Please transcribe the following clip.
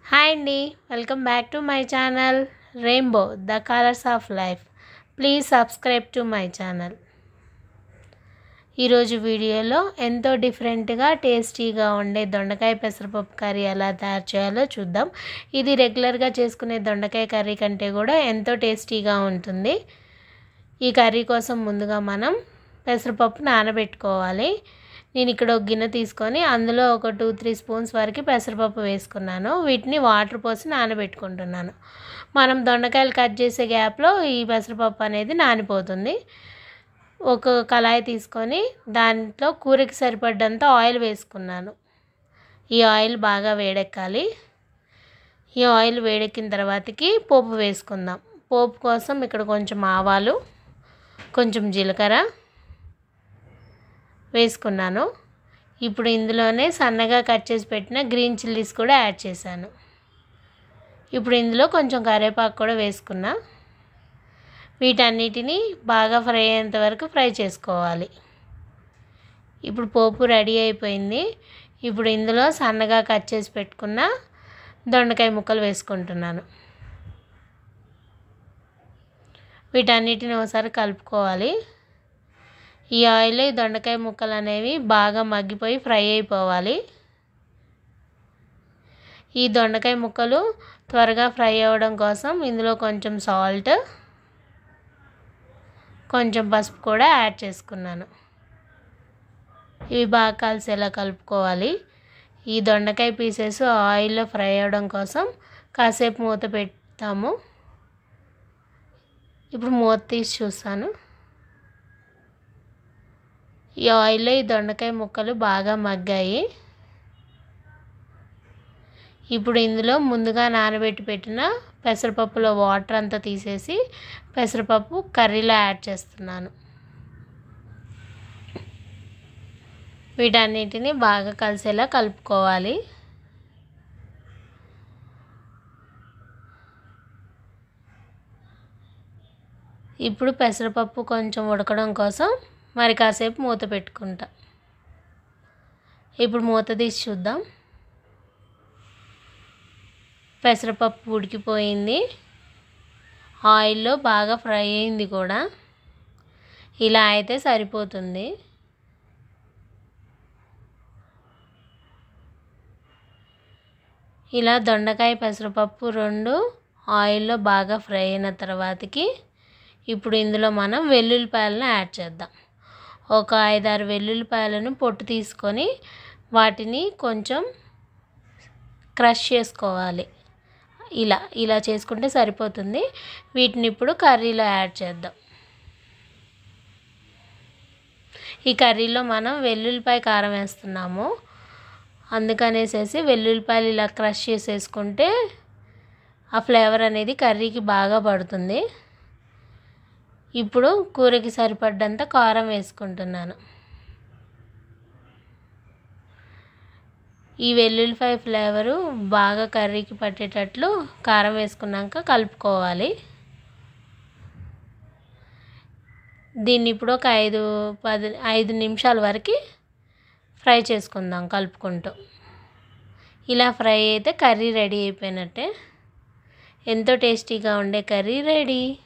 hi అండి welcome back to my channel rainbow the colours of life please subscribe to my channel ఈరోజు వీడియోలో ఎంతో డిఫరెంట్గా టేస్టీగా ఉండే దొండకాయ పెసరపప్పు కర్రీ ఎలా తయారు చేయాలో చూద్దాం ఇది రెగ్యులర్గా చేసుకునే దొండకాయ కర్రీ కంటే కూడా ఎంతో టేస్టీగా ఉంటుంది ఈ కర్రీ కోసం ముందుగా మనం పెసరపప్పు నానబెట్టుకోవాలి నేను ఇక్కడ ఒక గిన్నె తీసుకొని అందులో ఒక టూ త్రీ స్పూన్స్ వరకు పెసరపప్పు వేసుకున్నాను వీటిని వాటర్ పోసి నానబెట్టుకుంటున్నాను మనం దొండకాయలు కట్ చేసే గ్యాప్లో ఈ పెసరపప్పు అనేది నానిపోతుంది ఒక కళాయి తీసుకొని దాంట్లో కూరకి సరిపడ్డంత ఆయిల్ వేసుకున్నాను ఈ ఆయిల్ బాగా వేడెక్కాలి ఈ ఆయిల్ వేడెక్కిన తర్వాతకి పోపు వేసుకుందాం పోపు కోసం ఇక్కడ కొంచెం ఆవాలు కొంచెం జీలకర్ర వేసుకున్నాను ఇప్పుడు ఇందులోనే సన్నగా కట్ చేసి పెట్టిన గ్రీన్ చిల్లీస్ కూడా యాడ్ చేశాను ఇప్పుడు ఇందులో కొంచెం కరివేపాకు కూడా వేసుకున్నా వీటన్నిటిని బాగా ఫ్రై అయ్యేంత వరకు ఫ్రై చేసుకోవాలి ఇప్పుడు పోపు రెడీ అయిపోయింది ఇప్పుడు ఇందులో సన్నగా కట్ చేసి పెట్టుకున్న దొండకాయ ముక్కలు వేసుకుంటున్నాను వీటన్నిటిని ఒకసారి కలుపుకోవాలి ఈ ఆయిల్ ఈ దొండకాయ ముక్కలు అనేవి బాగా మగ్గిపోయి ఫ్రై అయిపోవాలి ఈ దొండకాయ ముక్కలు త్వరగా ఫ్రై అవ్వడం కోసం ఇందులో కొంచెం సాల్ట్ కొంచెం పసుపు కూడా యాడ్ చేసుకున్నాను ఇవి బాగా కలిసేలా కలుపుకోవాలి ఈ దొండకాయ పీసెస్ ఆయిల్లో ఫ్రై అవ్వడం కోసం కాసేపు మూత పెడతాము ఇప్పుడు మూత తీసి చూస్తాను ఈ ఆయిల్లో ఈ దొండకాయ ముక్కలు బాగా మగ్గాయి ఇప్పుడు ఇందులో ముందుగా నానబెట్టి పెట్టిన పెసరపప్పులో వాటర్ అంతా తీసేసి పెసరపప్పు కర్రీలో యాడ్ చేస్తున్నాను వీటన్నిటిని బాగా కలిసేలా కలుపుకోవాలి ఇప్పుడు పెసరపప్పు కొంచెం ఉడకడం కోసం మరి కాసేపు మూత పెట్టుకుంటా ఇప్పుడు మూత తీసి చూద్దాం పెసరపప్పు ఉడికిపోయింది ఆయిల్లో బాగా ఫ్రై అయింది కూడా ఇలా అయితే సరిపోతుంది ఇలా దొండకాయ పెసరపప్పు రెండు ఆయిల్లో బాగా ఫ్రై అయిన తర్వాతకి ఇప్పుడు ఇందులో మనం వెల్లుల్లిపాయలను యాడ్ చేద్దాం ఒక ఐదారు వెల్లుల్లిపాయలను పొట్టు తీసుకొని వాటిని కొంచెం క్రష్ చేసుకోవాలి ఇలా ఇలా చేసుకుంటే సరిపోతుంది వీటిని ఇప్పుడు కర్రీలో యాడ్ చేద్దాం ఈ కర్రీలో మనం వెల్లుల్లిపాయ కారం వేస్తున్నాము అందుకనేసేసి వెల్లుల్లిపాయలు ఇలా క్రష్ చేసేసుకుంటే ఆ ఫ్లేవర్ అనేది కర్రీకి బాగా పడుతుంది ఇప్పుడు కూరకి సరిపడ్డంత కారం వేసుకుంటున్నాను ఈ వెల్లుల్లిపాయ ఫ్లేవరు బాగా కర్రీకి పట్టేటట్లు కారం వేసుకున్నాక కలుపుకోవాలి దీన్ని ఇప్పుడు ఒక ఐదు పది ఐదు నిమిషాల వరకు ఫ్రై చేసుకుందాం కలుపుకుంటూ ఇలా ఫ్రై అయితే కర్రీ రెడీ అయిపోయినట్టే ఎంతో టేస్టీగా ఉండే కర్రీ రెడీ